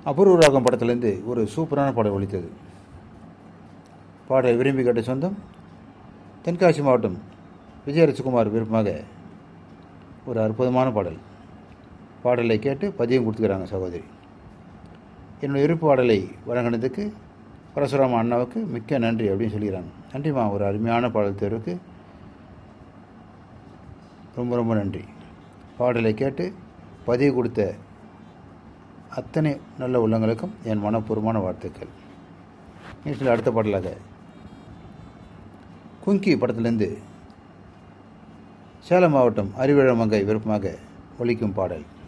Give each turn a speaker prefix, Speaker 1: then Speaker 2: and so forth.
Speaker 1: அபூர்வ ராகம் படத்திலேருந்து ஒரு சூப்பரான பாடல் ஒலித்தது பாடலை விரும்பி கேட்ட சொந்தம் தென்காசி மாவட்டம் விஜயரசகுமார் விருப்பமாக ஒரு அற்புதமான பாடல் பாடலை கேட்டு பதியம் கொடுத்துக்கிறாங்க சகோதரி என்னுடைய விருப்ப பாடலை வழங்கினதுக்கு பரசுராம அண்ணாவுக்கு மிக்க நன்றி அப்படின்னு சொல்லிக்கிறாங்க நன்றிம்மா ஒரு அருமையான பாடல் தேர்வுக்கு ரொம்ப ரொம்ப நன்றி பாடலை கேட்டு பதிவு கொடுத்த அத்தனை நல்ல உள்ளங்களுக்கும் என் மனப்பூர்வமான வாழ்த்துக்கள் நிகழ்ச்சியில் அடுத்த பாடலாக குங்கி படத்திலிருந்து சேலம் மாவட்டம் அறிவிழமங்கை விருப்பமாக ஒலிக்கும் பாடல்